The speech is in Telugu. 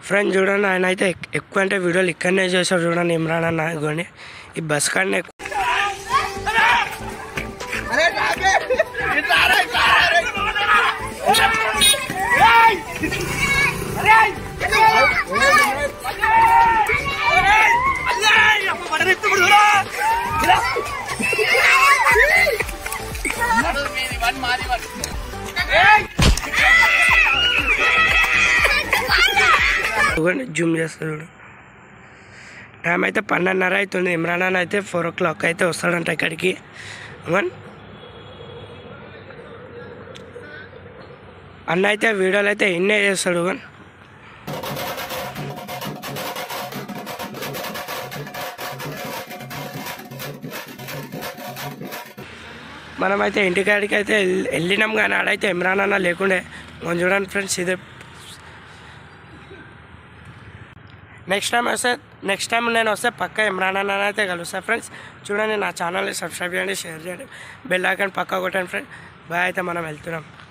ఫ్రెండ్ చూడండి ఆయన అయితే ఎక్- ఎక్కువ అంటే వీడియోలు ఇక్కడనే చేశాడు చూడండి ఇమ్రాన్ అన్న కొని ఈ బస్ కాడనే ఎక్కువ చూడండి జూమ్ చేస్తాడు చూడు టైం అయితే పన్నెండున్నర అవుతుంది ఇమ్రాన్ అన్న అయితే ఫోర్ ఓ క్లాక్ అయితే వస్తాడంట ఇక్కడికి వన్ అన్న అయితే వీడియోలు అయితే ఎన్నే చేస్తాడు వన్ మనమైతే ఇంటికాడికి అయితే వెళ్ళి- వెళ్ళినాం కానీ ఆడైతే ఇమ్రాన్ అన్న లేకుండే మనం చూడండి ఫ్రెండ్స్ ఇదే నెక్స్ట్ టైం వస్తే నెక్స్ట్ టైం నేను వస్తే పక్క ఇమ్రాన్ అన్న అయితే కలుస్తా ఫ్రెండ్స్ చూడండి నా ఛానల్ని సబ్స్క్రైబ్ చేయండి షేర్ చేయండి బెల్ ఐకాన్ పక్క కొట్టండి ఫ్రెండ్ బాయ్ అయితే మనం వెళ్తున్నాం